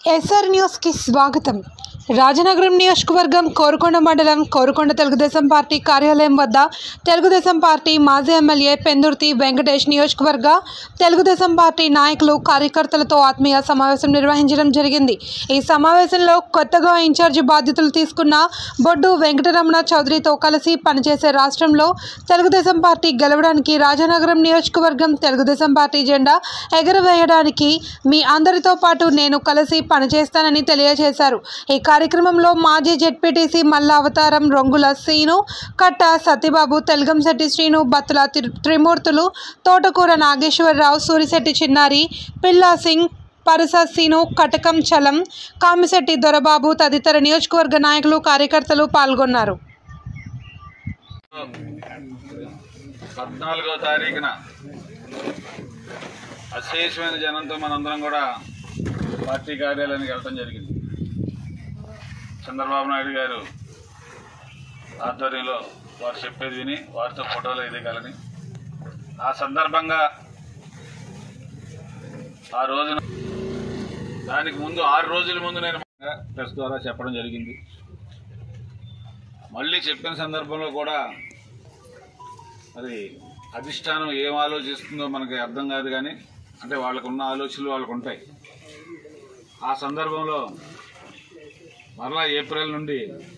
SR న్యూస్కి స్వాగతం రాజనగరం నియోజకవర్గం కోరుకొండ మండలం కోరుకొండ తెలుగుదేశం పార్టీ కార్యాలయం వద్ద తెలుగుదేశం పార్టీ మాజీ ఎమ్మెల్యే పెందుర్తి వెంకటేష్ నియోజకవర్గ తెలుగుదేశం పార్టీ నాయకులు కార్యకర్తలతో ఆత్మీయ సమావేశం నిర్వహించడం జరిగింది ఈ సమావేశంలో కొత్తగా ఇన్ఛార్జి బాధ్యతలు తీసుకున్న బొడ్డు వెంకటరమణ చౌదరితో కలిసి పనిచేసే రాష్ట్రంలో తెలుగుదేశం పార్టీ గెలవడానికి రాజనగరం నియోజకవర్గం తెలుగుదేశం పార్టీ జెండా ఎగరవేయడానికి మీ అందరితో పాటు నేను కలిసి పనిచేస్తానని తెలియజేశారు ఈ కార్యక్రమంలో మాజీ జెడ్పీటీసీ మల్ల అవతారం రొంగుల శ్రీను కట్ట సత్యబాబు తెలగంశెట్టి శ్రీను బత్తుల త్రి- త్రిమూర్తులు తోటకూర నాగేశ్వరరావు సూరిశెట్టి చిన్నారి పిల్లా సింగ్ పరస సీను కటకం చలం కామిశెట్టి దొరబాబు తదితర నియోజకవర్గ నాయకులు కార్యకర్తలు పాల్గొన్నారు పద్నాలుగో తారీఖున అశేషమైన జనంతో మనందరం కూడా పార్టీ కార్యాలయానికి వెళ్ళటం జరిగింది చంద్రబాబు నాయుడు గారు ఆధ్వర్యంలో వారు చెప్పేది విని వారితో ఫోటోలు ఎదగాలని ఆ సందర్భంగా ఆ రోజున దానికి ముందు ఆరు రోజుల ముందు నేను ప్రెస్ ద్వారా చెప్పడం జరిగింది మళ్ళీ చెప్పిన సందర్భంలో కూడా అది అధిష్టానం ఏం ఆలోచిస్తుందో మనకి అర్థం కాదు కానీ అంటే వాళ్ళకు ఉన్న ఆలోచనలు వాళ్ళకు ఉంటాయి ఆ సందర్భంలో మరలా ఏప్రిల్ నుండి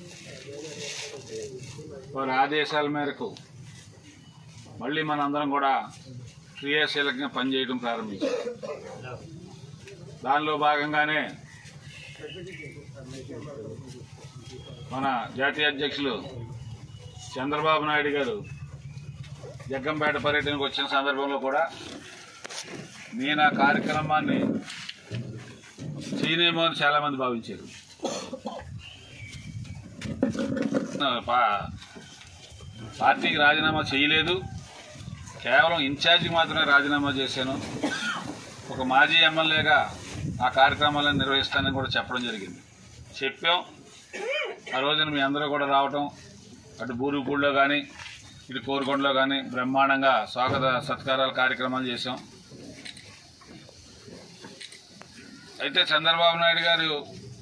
వారి ఆదేశాల మేరకు మళ్ళీ మనందరం కూడా క్రియాశీలకంగా పనిచేయడం ప్రారంభించాం దానిలో భాగంగానే మన జాతీయ అధ్యక్షులు చంద్రబాబు నాయుడు గారు జగ్గంపేట పర్యటనకు వచ్చిన సందర్భంలో కూడా నేను ఆ కార్యక్రమాన్ని చేయనేమో అని చాలామంది భావించారు పా- పార్టీకి రాజీనామా చేయలేదు కేవలం ఇన్ఛార్జికి మాత్రమే రాజీనామా చేశాను ఒక మాజీ ఎమ్మెల్యేగా ఆ కార్యక్రమాలను నిర్వహిస్తానని కూడా చెప్పడం జరిగింది చెప్పాం ఆ రోజున మీ అందరూ కూడా రావటం అటు బూరుగుపూడిలో కానీ ఇటు కోరుకొండలో కానీ బ్రహ్మాండంగా స్వాగత సత్కారాల కార్యక్రమాలు చేశాం అయితే చంద్రబాబు నాయుడు గారు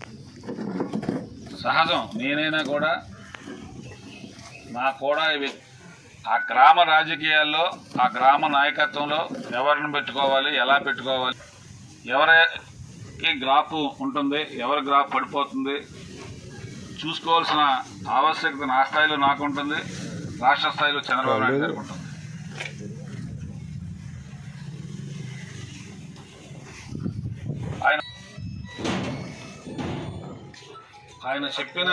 సహజం నేనైనా కూడా నా కూడా ఇవి ఆ గ్రామ రాజకీయాల్లో ఆ గ్రామ నాయకత్వంలో ఎవరిని పెట్టుకోవాలి ఎలా పెట్టుకోవాలి ఎవరికి గ్రాఫ్ ఉంటుంది ఎవరి గ్రాఫ్ పడిపోతుంది చూసుకోవాల్సిన ఆవశ్యకత నా స్థాయిలో నాకు ఉంటుంది రాష్ట్ర స్థాయిలో చంద్రబాబు నాయుడు గారికి ఉంటుంది ఆయన ఆయన చెప్పిన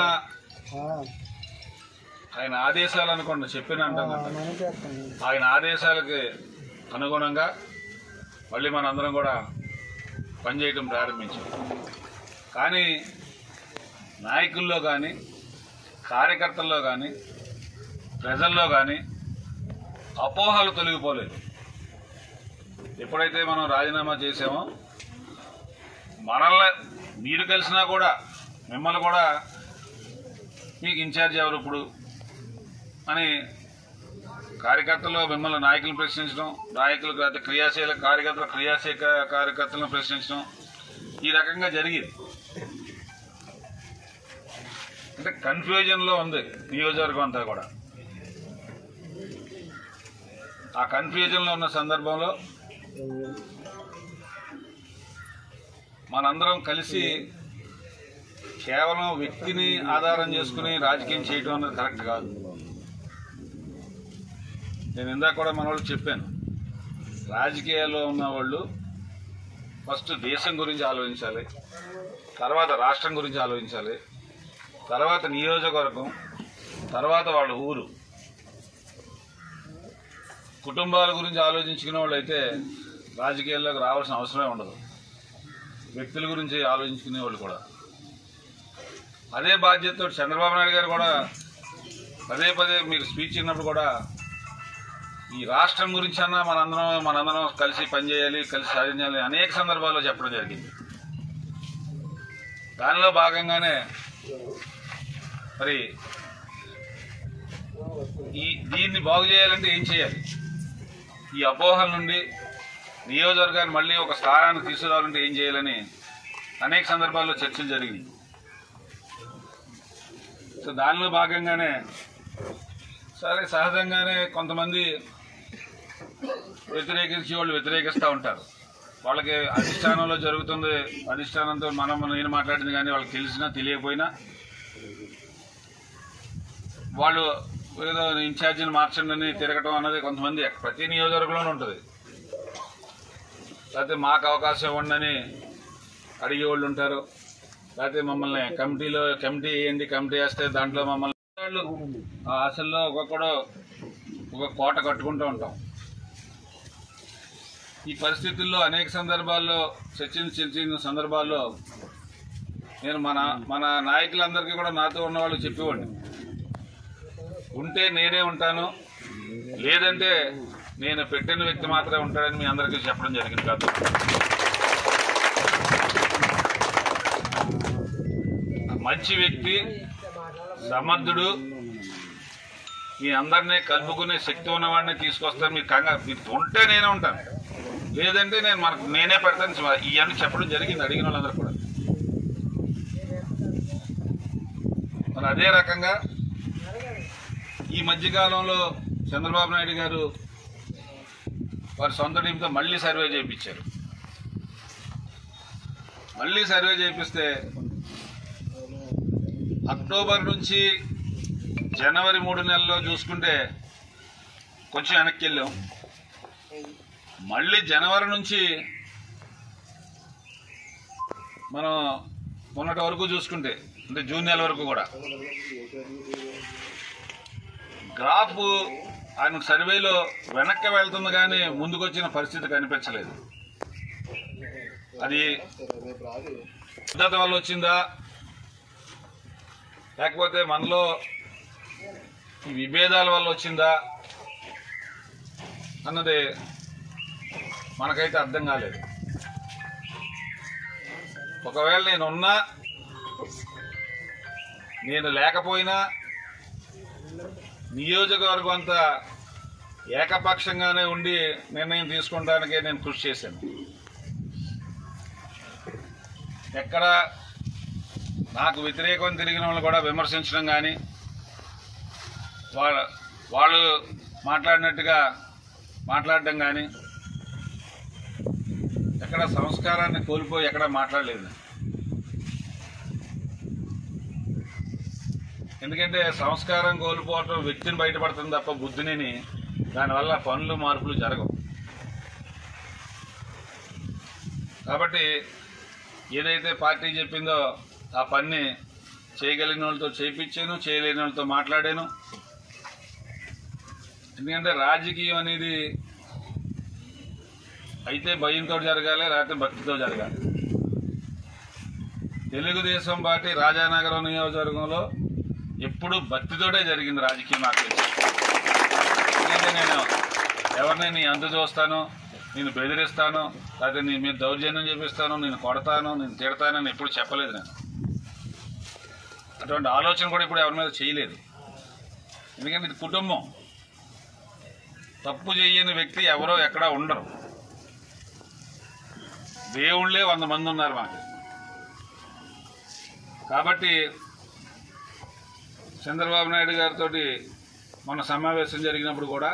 ఆయన ఆదేశాలు అనుకోండి చెప్పిన అంటాం కదా. ఆయన ఆదేశాలకి అనుగుణంగా మళ్ళీ మనందరం కూడా పనిచేయటం ప్రారంభించాం కానీ నాయకుల్లో కానీ కార్యకర్తల్లో కానీ ప్రజల్లో కానీ అపోహలు తొలగిపోలేదు ఎప్పుడైతే మనం రాజీనామా చేసామో మనల్ని మీరు కలిసినా కూడా మిమ్మల్ని కూడా మీకు ఇన్ఛార్జ్ ఎవరు ఇప్పుడు అని కార్యకర్తలు మిమ్మల్ని నాయకులను ప్రశ్నించడం నాయకులు అయితే క్రియాశీల కార్యకర్తలు క్రియాశీల కార్యకర్తలను ప్రశ్నించడం ఈ రకంగా జరిగింది అంటే కన్ఫ్యూజన్లో ఉంది నియోజకవర్గం అంతా కూడా ఆ కన్ఫ్యూజన్లో ఉన్న సందర్భంలో మనందరం కలిసి కేవలం వ్యక్తిని ఆధారం చేసుకుని రాజకీయం చేయడం అనేది కరెక్ట్ కాదు నేను ఇందాక కూడా మన వాళ్ళు చెప్పాను రాజకీయాల్లో ఉన్న వాళ్ళు ఫస్ట్ దేశం గురించి ఆలోచించాలి తర్వాత రాష్ట్రం గురించి ఆలోచించాలి తర్వాత నియోజకవర్గం తర్వాత వాళ్ళ ఊరు కుటుంబాల గురించి ఆలోచించుకునే వాళ్ళు అయితే రాజకీయాల్లోకి రావాల్సిన అవసరమే ఉండదు వ్యక్తుల గురించి ఆలోచించుకునే వాళ్ళు కూడా అదే బాధ్యతతో చంద్రబాబు నాయుడు గారు కూడా పదే పదే మీరు స్పీచ్ ఇన్నప్పుడు కూడా ఈ రాష్ట్రం గురించి అన్నా మనందరం మనందరం కలిసి పనిచేయాలి కలిసి సాధించాలి అనేక సందర్భాల్లో చెప్పడం జరిగింది దానిలో భాగంగానే మరి ఈ దీన్ని బాగు చేయాలంటే ఏం చేయాలి ఈ అపోహల నుండి నియోజకవర్గాన్ని మళ్ళీ ఒక స్థానానికి తీసుకురావాలంటే ఏం చేయాలని అనేక సందర్భాల్లో చర్చలు జరిగినాయి సో దానిలో భాగంగానే సరే సహజంగానే కొంతమంది వ్యతిరేకించి వాళ్ళు వ్యతిరేకిస్తూ ఉంటారు వాళ్ళకి అధిష్టానంలో జరుగుతుంది అధిష్టానంతో మనం నేను మాట్లాడింది కానీ వాళ్ళకి తెలిసినా తెలియకపోయినా వాళ్ళు ఏదో ఇన్ఛార్జిని మార్చండి అని తిరగటం అన్నది కొంతమంది ప్రతి నియోజకవర్గంలోనూ ఉంటుంది లేకపోతే మాకు అవకాశం ఇవ్వండి అని అడిగే వాళ్ళు ఉంటారు లేకపోతే మమ్మల్ని కమిటీలో కమిటీ వేయండి కమిటీ వేస్తే దాంట్లో మమ్మల్ని వాళ్ళు ఆ ఆశల్లో ఒక్కొక్కడు ఒక కోట కట్టుకుంటూ ఉంటాం ఈ పరిస్థితుల్లో అనేక సందర్భాల్లో చర్చించిన సందర్భాల్లో నేను మన మన నాయకులందరికీ కూడా నాతో ఉన్న వాళ్ళు చెప్పేవాడిని ఉంటే నేనే ఉంటాను లేదంటే నేను పెట్టిన వ్యక్తి మాత్రమే ఉంటాడని మీ అందరికీ చెప్పడం జరిగింది కాదు మంచి వ్యక్తి సమర్థుడు మీ అందరినీ కలుపుకునే శక్తి ఉన్నవాడిని తీసుకొస్తాను మీరు కంగారు మీరు ఉంటే నేనే ఉంటాను లేదంటే నేను మనకు నేనే పెడతాను ఇవన్నీ చెప్పడం జరిగింది అడిగిన వాళ్ళందరూ కూడా మరి అదే రకంగా ఈ మధ్యకాలంలో చంద్రబాబు నాయుడు గారు వారి సొంత టీంతో మళ్ళీ సర్వే చేయించారు మళ్ళీ సర్వే చేయిస్తే అక్టోబర్ నుంచి జనవరి మూడు నెలల్లో చూసుకుంటే కొంచెం వెనక్కి వెళ్ళాం మళ్ళీ జనవరి నుంచి మనం మొన్నటి వరకు చూసుకుంటే అంటే జూన్ నెల వరకు కూడా గ్రాఫ్ ఆయన సర్వేలో వెనక్కి వెళ్తుంది కానీ ముందుకు వచ్చిన పరిస్థితి కనిపించలేదు అది పద్ధత వల్ల వచ్చిందా లేకపోతే మనలో ఈ విభేదాల వల్ల వచ్చిందా అన్నది మనకైతే అర్థం కాలేదు ఒకవేళ నేనున్నా నేను లేకపోయినా నియోజకవర్గం అంతా ఏకపక్షంగానే ఉండి నిర్ణయం తీసుకుంటానికే నేను కృషి చేశాను ఎక్కడ నాకు వ్యతిరేకం తిరిగిన వాళ్ళు కూడా విమర్శించడం కానీ వాళ్ళ వాళ్ళు మాట్లాడినట్టుగా మాట్లాడడం కానీ ఎక్కడ సంస్కారాన్ని కోల్పోయి ఎక్కడ మాట్లాడలేదు ఎందుకంటే సంస్కారం కోల్పోవటం వ్యక్తిని బయటపడుతుంది తప్ప బుద్ధిని దానివల్ల పనులు మార్పులు జరగవు కాబట్టి ఏదైతే పార్టీ చెప్పిందో ఆ పని చేయగలిగిన వాళ్ళతో చేయించాను చేయలేని వాళ్ళతో మాట్లాడాను ఎందుకంటే రాజకీయం అనేది అయితే భయంతో జరగాలి లేకపోతే భక్తితో జరగాలి తెలుగుదేశం పార్టీ రాజానగరం నియోజకవర్గంలో ఎప్పుడు భక్తితోటే జరిగింది రాజకీయం నాకు తెలిసి ఎందుకంటే నేను ఎవరిని నీ అంతు చూస్తాను నేను బెదిరిస్తాను లేకపోతే నీ మీద దౌర్జన్యం చేపిస్తాను నేను కొడతాను నేను తిడతానని ఎప్పుడు చెప్పలేదు నేను అటువంటి ఆలోచన కూడా ఇప్పుడు ఎవరి మీద చేయలేదు ఎందుకంటే ఇది కుటుంబం తప్పు చేయని వ్యక్తి ఎవరో ఎక్కడా ఉండరు దేవుళ్ళే వంద మంది ఉన్నారు మాకు కాబట్టి చంద్రబాబు నాయుడు గారితో మన సమావేశం జరిగినప్పుడు కూడా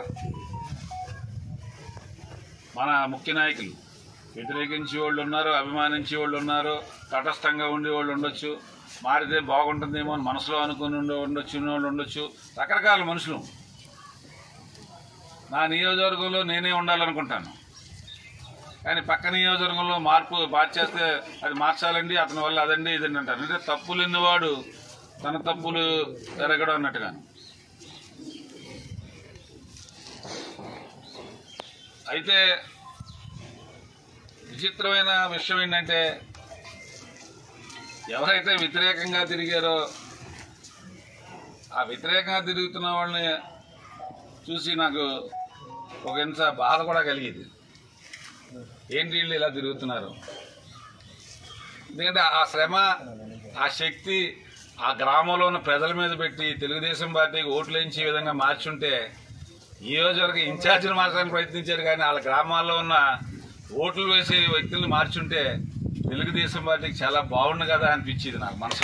మన ముఖ్య నాయకులు వ్యతిరేకించే వాళ్ళు ఉన్నారు అభిమానించే వాళ్ళు ఉన్నారు తటస్థంగా ఉండే వాళ్ళు ఉండొచ్చు మారితే బాగుంటుందేమో అని మనసులో అనుకుని ఉండ ఉండొచ్చు ఉన్న వాళ్ళు ఉండొచ్చు రకరకాల మనుషులు నా నియోజకవర్గంలో నేనే ఉండాలనుకుంటాను కానీ పక్క నియోజకవర్గంలో మార్పు మార్చేస్తే అది మార్చాలండి అతని వల్ల అదండి ఇదండి అంటారు అంటే తప్పులు ఎన్నివాడు తన తప్పులు ఎరగడం అన్నట్టుగాను అయితే విచిత్రమైన విషయం ఏంటంటే ఎవరైతే వ్యతిరేకంగా తిరిగారో ఆ వ్యతిరేకంగా తిరుగుతున్న వాళ్ళని చూసి నాకు ఒక ఇంత బాధ కూడా కలిగేది ఏంటి వీళ్ళు ఇలా తిరుగుతున్నారు ఎందుకంటే ఆ శ్రమ ఆ శక్తి ఆ గ్రామంలో ఉన్న ప్రజల మీద పెట్టి తెలుగుదేశం పార్టీకి ఓట్లు వేయించే విధంగా మార్చుంటే ఈ రోజు వరకు ఇన్ఛార్జిని మార్చడానికి ప్రయత్నించారు కానీ వాళ్ళ గ్రామాల్లో ఉన్న ఓట్లు వేసే వ్యక్తుల్ని మార్చుంటే తెలుగుదేశం పార్టీకి చాలా బాగుండు కదా అనిపించేది నాకు మనసు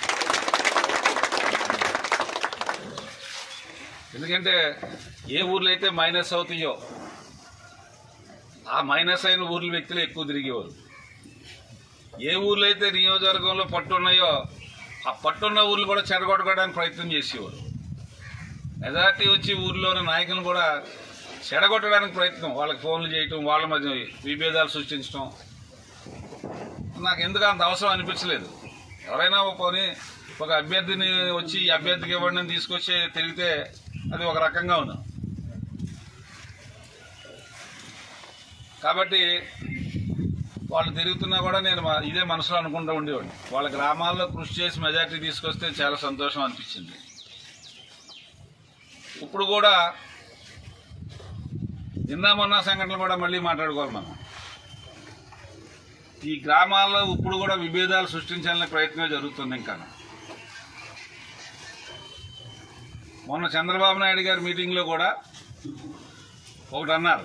ఎందుకంటే ఏ ఊర్లో అయితే మైనస్ అవుతాయో ఆ మైనస్ అయిన ఊర్ల వ్యక్తులు ఎక్కువ తిరిగేవారు ఏ ఊర్లో అయితే నియోజకవర్గంలో పట్టున్నాయో ఆ పట్టున్న ఊర్లు కూడా చెడగొట్టడానికి ప్రయత్నం చేసేవారు మెజార్టీ వచ్చి ఊర్లోని నాయకులను కూడా చెడగొట్టడానికి ప్రయత్నం వాళ్ళకి ఫోన్లు చేయటం వాళ్ళ మధ్య విభేదాలు సృష్టించడం నాకు ఎందుకు అంత అవసరం అనిపించలేదు ఎవరైనా ఒక పని ఒక అభ్యర్థిని వచ్చి ఈ అభ్యర్థికి ఇవ్వండి అని తీసుకొచ్చి తిరిగితే అది ఒక రకంగా ఉంది కాబట్టి వాళ్ళు తిరుగుతున్నా కూడా నేను మా- ఇదే మనసులో అనుకుంటూ ఉండేవాడిని వాళ్ళ గ్రామాల్లో కృషి చేసి మెజార్టీ తీసుకొస్తే చాలా సంతోషం అనిపించింది ఇప్పుడు కూడా నిన్న మొన్న సంఘటనలు కూడా మళ్ళీ మాట్లాడుకోవాలి మనం ఈ గ్రామాల్లో ఇప్పుడు కూడా విభేదాలు సృష్టించాలనే ప్రయత్నం జరుగుతుంది ఇంకా మొన్న చంద్రబాబు నాయుడు గారి మీటింగ్లో కూడా ఒకటి అన్నారు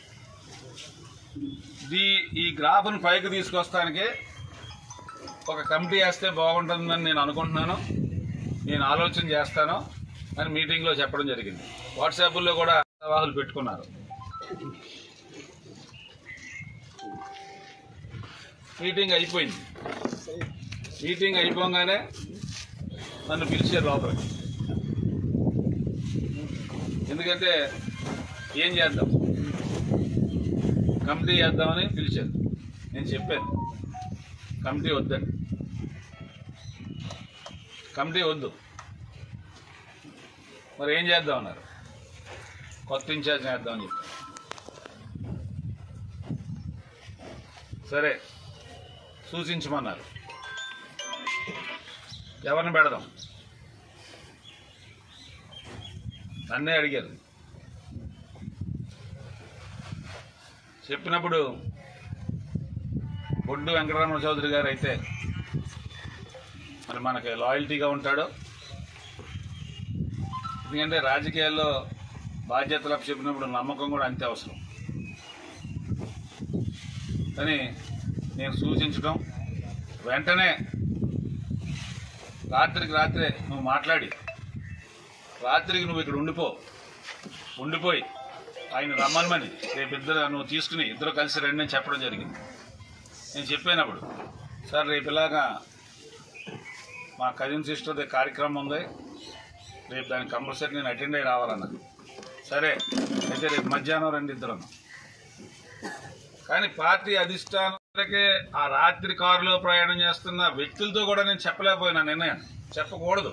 ఈ ఈ గ్రాఫ్ను పైకి తీసుకొస్తానికి ఒక కమిటీ వేస్తే బాగుంటుందని నేను అనుకుంటున్నాను నేను ఆలోచన చేస్తాను అని మీటింగ్లో చెప్పడం జరిగింది వాట్సాప్లో కూడా సవాహులు పెట్టుకున్నారు మీటింగ్ అయిపోయింది మీటింగ్ అయిపోగానే నన్ను పిలిచారు లోపలికి ఎందుకంటే ఏం చేద్దాం కమిటీ చేద్దామని పిలిచారు నేను చెప్పాను కమిటీ వద్దండి కమిటీ వద్దు మరి ఏం చేద్దాం అన్నారు కొత్త ఇన్ఛార్జ్ చేద్దామని చెప్పారు సరే సూచించమన్నారు ఎవరిని పెడదాం నన్నే అడిగారు చెప్పినప్పుడు బొడ్డు వెంకటరమణ చౌదరి గారు అయితే మరి మనకి లాయల్టీగా ఉంటాడు ఎందుకంటే రాజకీయాల్లో బాధ్యతలు చెప్పినప్పుడు నమ్మకం కూడా అంతే అవసరం కానీ నేను సూచించడం వెంటనే రాత్రికి రాత్రే నువ్వు మాట్లాడి రాత్రికి నువ్వు ఇక్కడ ఉండిపో ఉండిపోయి ఆయన రమ్మనమని రేపు ఇద్దరు నువ్వు తీసుకుని ఇద్దరు కలిసి రండి అని చెప్పడం జరిగింది నేను చెప్పానప్పుడు సార్ రేపు ఇలాగా మా కజిన్ సిస్టర్ది కార్యక్రమం ఉంది రేపు దానికి కంపల్సరీ నేను అటెండ్ అయ్యి రావాలన్నా సరే అయితే రేపు మధ్యాహ్నం రండి ఇద్దరు కానీ పార్టీ అధిష్టానాలకే ఆ రాత్రి కారులో ప్రయాణం చేస్తున్న వ్యక్తులతో కూడా నేను చెప్పలేకపోయినా నిర్ణయం చెప్పకూడదు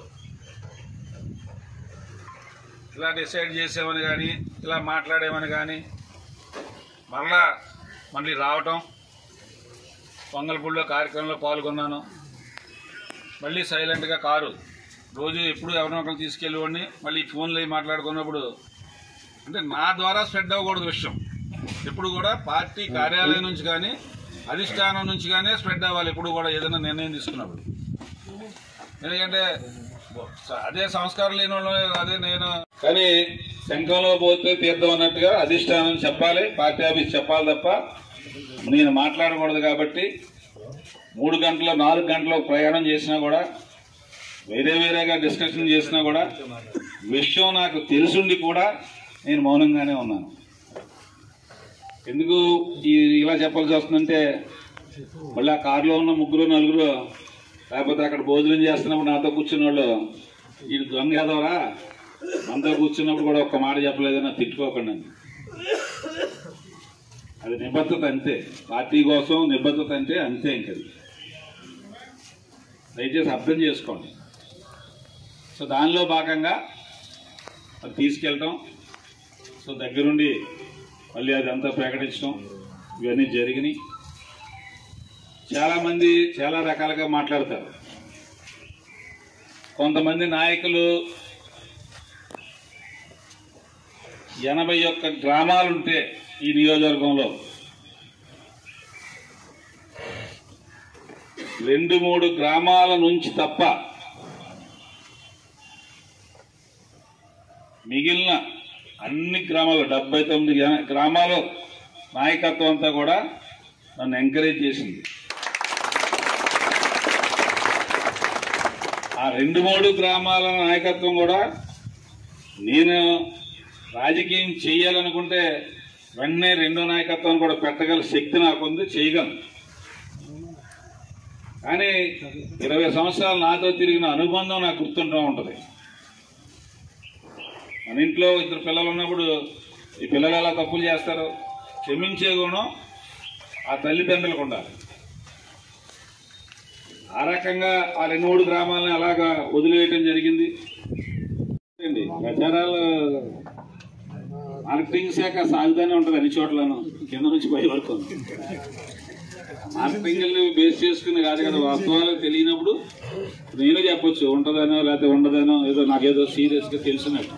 ఇలా డిసైడ్ చేసామని కానీ ఇలా మాట్లాడేమని కానీ మళ్ళా మళ్ళీ రావటం పొంగల్పూడిలో కార్యక్రమంలో పాల్గొన్నాను మళ్ళీ సైలెంట్గా కారు రోజు ఎప్పుడు ఎవరినో ఒకరు తీసుకెళ్ళేవాడిని మళ్ళీ ఫోన్లో అయి మాట్లాడుకున్నప్పుడు అంటే నా ద్వారా స్ప్రెడ్ అవ్వకూడదు విషయం ఎప్పుడు కూడా పార్టీ కార్యాలయం నుంచి కానీ అధిష్టానం నుంచి కానీ స్ప్రెడ్ అవ్వాలి ఎప్పుడు కూడా ఏదైనా నిర్ణయం తీసుకున్నప్పుడు ఎందుకంటే అదే సంస్కారం లేని వాళ్ళు అదే నేను కానీ శంఖంలో పోతే తీర్థం అన్నట్టుగా అధిష్టానం చెప్పాలి పార్టీ ఆఫీస్ చెప్పాలి తప్ప నేను మాట్లాడకూడదు కాబట్టి మూడు గంటల నాలుగు గంటల ప్రయాణం చేసినా కూడా వేరే వేరేగా డిస్కషన్ చేసినా కూడా విషయం నాకు తెలుసుండి కూడా నేను మౌనంగానే ఉన్నాను ఎందుకు ఈ ఇలా చెప్పాల్సి వస్తుందంటే మళ్ళీ ఆ కారులో ఉన్న ముగ్గురు నలుగురు లేకపోతే అక్కడ భోజనం చేస్తున్నప్పుడు నాతో కూర్చున్న వాళ్ళు వీడు దొంగ ఎదవరా మనతో కూర్చున్నప్పుడు కూడా ఒక్క మాట చెప్పలేదన్నా తిట్టుకోకండి అని. అది నిబద్ధత అంతే పార్టీ కోసం నిబద్ధత అంటే అంతే ఇంకది దయచేసి అర్థం చేసుకోండి సో దానిలో భాగంగా అది తీసుకెళ్ళటం సో దగ్గరుండి మళ్ళీ అది అంతా ప్రకటించడం ఇవన్నీ జరిగినాయి చాలామంది చాలా రకాలుగా మాట్లాడతారు కొంతమంది నాయకులు ఎనభై ఒక్క గ్రామాలుంటే ఈ నియోజకవర్గంలో రెండు మూడు గ్రామాల నుంచి తప్ప మిగిలిన అన్ని గ్రామాలు డెబ్బై తొమ్మిది గ్రా- గ్రామాల నాయకత్వం అంతా కూడా నన్ను ఎంకరేజ్ చేసింది ఆ రెండు మూడు గ్రామాల నాయకత్వం కూడా నేను రాజకీయం చేయాలనుకుంటే వెంటనే రెండో నాయకత్వాన్ని కూడా పెట్టగల శక్తి నాకుంది చేయగలను కానీ ఇరవై సంవత్సరాలు నాతో తిరిగిన అనుబంధం నాకు గుర్తుంటూ ఉంటుంది మన ఇంట్లో ఇద్దరు పిల్లలు ఉన్నప్పుడు ఈ పిల్లలు ఎలా తప్పులు చేస్తారు క్షమించే గుణం ఆ తల్లిదండ్రులకు ఉండాలి ఆ రకంగా ఆ రెండు మూడు గ్రామాలను అలాగా వదిలివేయటం జరిగింది అండి, ప్రచారాలు మార్కెటింగ్ శాఖ సాగుతూనే ఉంటుంది అన్ని చోట్లను కింద నుంచి పై వరకు మార్కెటింగ్ బేస్ చేసుకుని కాదు కదా వాస్తవాలు తెలియనప్పుడు నేను చెప్పొచ్చు ఉంటదనో లేకపోతే ఉండదనో ఏదో నాకేదో సీరియస్ గా తెలిసినట్టు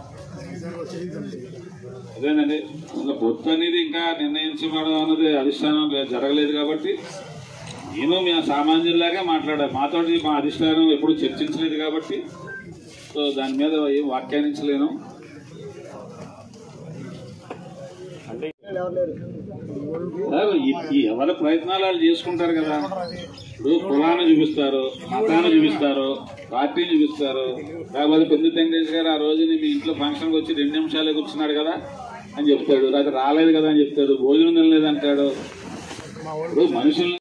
అదేనండి అసలు పొత్తు అనేది ఇంకా నిర్ణయించబడడం అన్నది అధిష్టానం లే- జరగలేదు కాబట్టి నేను మేము సామాన్యుల్లాగా మాట్లాడాను మాతోటి మా అధిష్టానం ఎప్పుడు చర్చించలేదు కాబట్టి సో దాని మీద ఏం వ్యాఖ్యానించలేను కాదు, ఈ- ఈ ఎవరి ప్రయత్నాలు వాళ్ళు చేసుకుంటారు కదా ఇప్పుడు కులాన్ని చూపిస్తారు మతాన్ని చూపిస్తారు పార్టీని చూపిస్తారు లేకపోతే పెద్ద వెంకటేష్ గారు ఆ రోజుని మీ ఇంట్లో ఫంక్షన్కి వచ్చి రెండు నిమిషాలే కూర్చున్నాడు కదా అని చెప్తాడు లేకపోతే రాలేదు కదా అని చెప్తాడు భోజనం తినలేదు అంటాడు ఇప్పుడు మనుషులు